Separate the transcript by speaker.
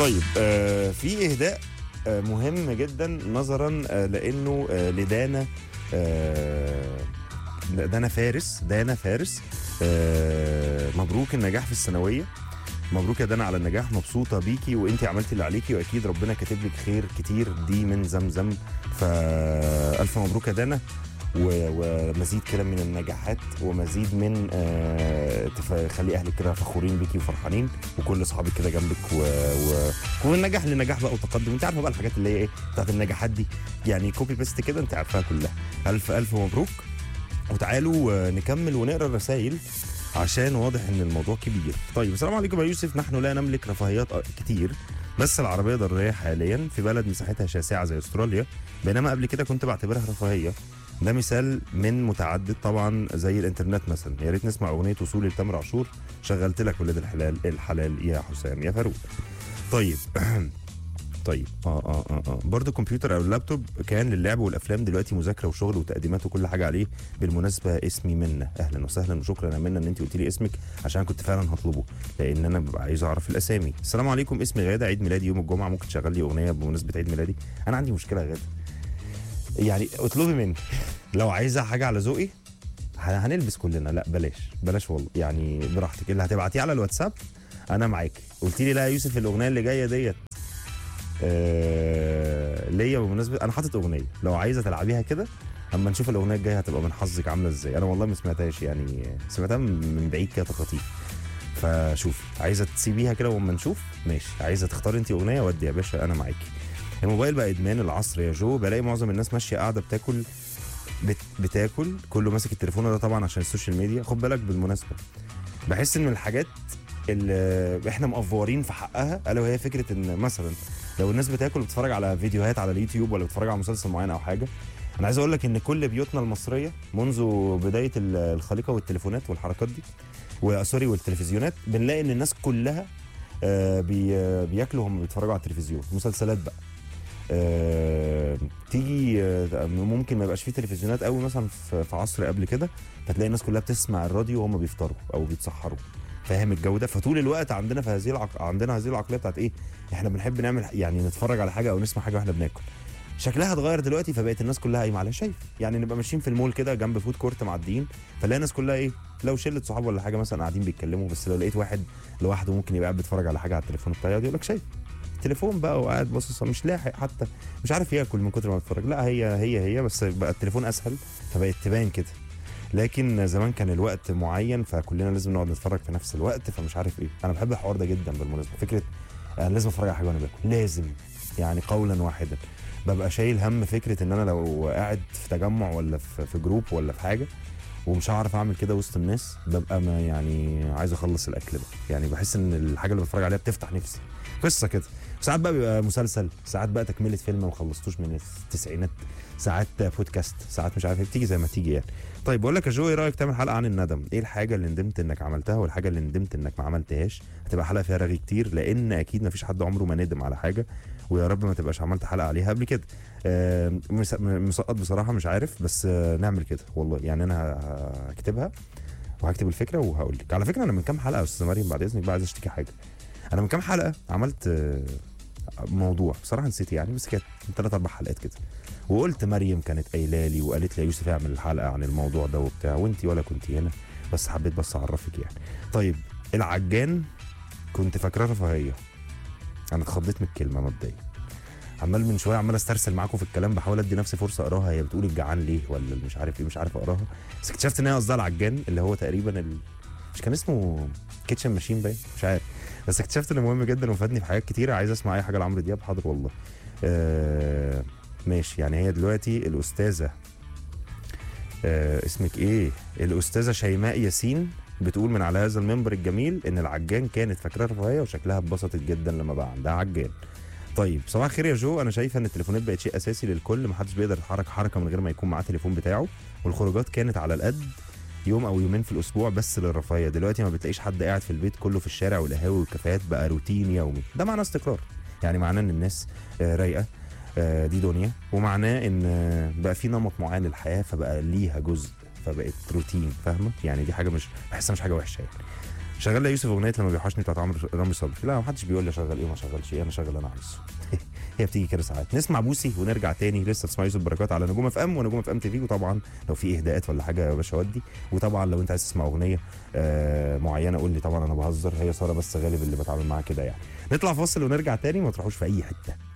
Speaker 1: طيب آه في اهداء آه مهم جدا نظرا آه لانه آه لدانا آه دانا فارس دانا فارس آه مبروك النجاح في الثانويه مبروك يا دانا على النجاح مبسوطه بيكي وانت عملتي اللي عليكي واكيد ربنا كاتب لك خير كتير دي من زمزم فالف مبروك يا دانا و- ومزيد كده من النجاحات ومزيد من آه تخلي اهلك كده فخورين بيكي وفرحانين وكل اصحابك كده جنبك و... و... ومن نجاح لنجاح بقى وتقدم انت عارفه بقى الحاجات اللي هي ايه بتاعت النجاحات دي يعني كوبي بيست كده انت عارفاها كلها الف الف مبروك وتعالوا آه، نكمل ونقرا الرسائل عشان واضح ان الموضوع كبير طيب السلام عليكم يا يوسف نحن لا نملك رفاهيات آه، كتير بس العربيه ضروريه حاليا في بلد مساحتها شاسعه زي استراليا بينما قبل كده كنت بعتبرها رفاهيه ده مثال من متعدد طبعا زي الانترنت مثلا يا ريت نسمع اغنيه وصولي لتامر عاشور شغلت لك ولاد الحلال الحلال يا حسام يا فاروق طيب طيب اه اه اه اه برضه الكمبيوتر او اللابتوب كان للعب والافلام دلوقتي مذاكره وشغل وتقديمات وكل حاجه عليه بالمناسبه اسمي منى اهلا وسهلا وشكرا يا منى ان انت قلت لي اسمك عشان كنت فعلا هطلبه لان انا ببقى عايز اعرف الاسامي السلام عليكم اسمي غاده عيد ميلادي يوم الجمعه ممكن تشغل لي اغنيه بمناسبه عيد ميلادي انا عندي مشكله يا غاده يعني اطلبي مني لو عايزه حاجه على ذوقي ه- هنلبس كلنا لا بلاش بلاش والله يعني براحتك اللي هتبعتيه على الواتساب انا معاك قلت لي لا يا يوسف الاغنيه اللي جايه ديت آه ليا بمناسبه انا حاطط اغنيه لو عايزه تلعبيها كده اما نشوف الاغنيه الجايه هتبقى من حظك عامله ازاي انا والله ما سمعتهاش يعني سمعتها من من بعيد كده تخاطيف فشوفي عايزه تسيبيها كده واما نشوف ماشي عايزه تختاري انت اغنيه ودي يا باشا انا معاكي الموبايل بقى ادمان العصر يا جو بلاقي معظم الناس ماشيه قاعده بتاكل بت بتاكل كله ماسك التليفون ده طبعا عشان السوشيال ميديا خد بالك بالمناسبه بحس ان من الحاجات اللي احنا مقفورين في حقها الا وهي فكره ان مثلا لو الناس بتاكل وبتتفرج على فيديوهات على اليوتيوب ولا بتتفرج على مسلسل معين او حاجه انا عايز اقول لك ان كل بيوتنا المصريه منذ بدايه ال- الخليقه والتليفونات والحركات دي وسوري والتلفزيونات بنلاقي ان الناس كلها آه، بي آه، بياكلوا هم بيتفرجوا على التلفزيون مسلسلات بقى آه، تيجي آه، ممكن ما يبقاش فيه تلفزيونات قوي مثلا في في عصر قبل كده فتلاقي الناس كلها بتسمع الراديو وهم بيفطروا او بيتسحروا فاهم الجو ده فطول الوقت عندنا في هذه العق... عندنا هذه العقليه بتاعت ايه احنا بنحب نعمل يعني نتفرج على حاجه او نسمع حاجه واحنا بناكل شكلها اتغير دلوقتي فبقت الناس كلها قايمه عليها شايف يعني نبقى ماشيين في المول كده جنب فود كورت معديين فنلاقي الناس كلها ايه لو شله صحاب ولا حاجه مثلا قاعدين بيتكلموا بس لو لقيت واحد لوحده ممكن يبقى قاعد بيتفرج على حاجه على التليفون بتاعه يقول لك شايف تليفون بقى وقاعد باصص مش لاحق حتى مش عارف ياكل من كتر ما بيتفرج لا هي هي هي بس بقى التليفون اسهل فبقت تبان كده لكن زمان كان الوقت معين فكلنا لازم نقعد نتفرج في نفس الوقت فمش عارف ايه انا بحب الحوار ده جدا بالمناسبه فكره انا لازم اتفرج على حاجه وانا باكل لازم يعني قولا واحدا ببقى شايل هم فكره ان انا لو قاعد في تجمع ولا في في جروب ولا في حاجه ومش هعرف اعمل كده وسط الناس ببقى ما يعني عايز اخلص الاكل بقى يعني بحس ان الحاجه اللي بتفرج عليها بتفتح نفسي قصه كده ساعات بقى بيبقى مسلسل ساعات بقى تكمله فيلم ما خلصتوش من التسعينات ساعات بودكاست ساعات مش عارف إيه، بتيجي زي ما تيجي يعني طيب بقول لك يا جو ايه رايك تعمل حلقه عن الندم ايه الحاجه اللي ندمت انك عملتها والحاجه اللي ندمت انك ما عملتهاش هتبقى حلقه فيها رغي كتير لان اكيد ما فيش حد عمره ما ندم على حاجه ويا رب ما تبقاش عملت حلقه عليها قبل كده آه، مس- م- مسقط بصراحه مش عارف بس آه، نعمل كده والله يعني انا ه- هكتبها وهكتب الفكره وهقول لك على فكره انا من كام حلقه يا استاذه مريم بعد اذنك بقى عايز اشتكي حاجه انا من كام حلقه عملت آه، موضوع بصراحه نسيت يعني بس كانت من ثلاث اربع حلقات كده وقلت مريم كانت قايله لي وقالت لي يا يوسف اعمل الحلقه عن الموضوع ده وبتاع وانت ولا كنت هنا بس حبيت بس اعرفك يعني طيب العجان كنت فاكراه رفاهيه انا اتخضيت من الكلمه مبدئيا عمال من شويه عمال استرسل معاكم في الكلام بحاول ادي نفسي فرصه اقراها هي بتقول الجعان ليه ولا مش عارف ايه مش عارف اقراها بس اكتشفت ان هي قصدها العجان اللي هو تقريبا ال... مش كان اسمه كيتشن ماشين باين مش عارف بس اكتشفت انه مهم جدا وفادني في حاجات كتيره عايز اسمع اي حاجه لعمرو دياب حاضر والله آه ماشي يعني هي دلوقتي الاستاذه آه اسمك ايه الاستاذه شيماء ياسين بتقول من على هذا المنبر الجميل ان العجان كانت فاكراها رفاهيه وشكلها اتبسطت جدا لما بقى عندها عجان طيب صباح الخير يا جو انا شايفه ان التليفونات بقت شيء اساسي للكل محدش بيقدر يتحرك حركه من غير ما يكون معاه تليفون بتاعه والخروجات كانت على القد يوم او يومين في الاسبوع بس للرفاهيه دلوقتي ما بتلاقيش حد قاعد في البيت كله في الشارع والقهاوي والكافيهات بقى روتين يومي ده معناه استقرار يعني معناه ان الناس آه، رايقه آه، دي دنيا ومعناه ان آه، بقى في نمط معين للحياه فبقى ليها جزء فبقت روتين فاهمه يعني دي حاجه مش بحسها مش حاجه وحشه يعني شغال لي يوسف اغنيه لما بيوحشني بتاعت عمرو رامي صبري لا ما حدش بيقول لي شغل ايه وما شغلش ايه انا شغل انا عايزه هي بتيجي كده ساعات نسمع بوسي ونرجع تاني لسه تسمع يوسف بركات على نجوم اف ام ونجوم اف ام تي في وطبعا لو في اهداءات ولا حاجه يا باشا ودي وطبعا لو انت عايز تسمع اغنيه آه معينه قول لي طبعا انا بهزر هي ساره بس غالب اللي بتعامل معاها كده يعني نطلع فاصل ونرجع تاني ما تروحوش في اي حته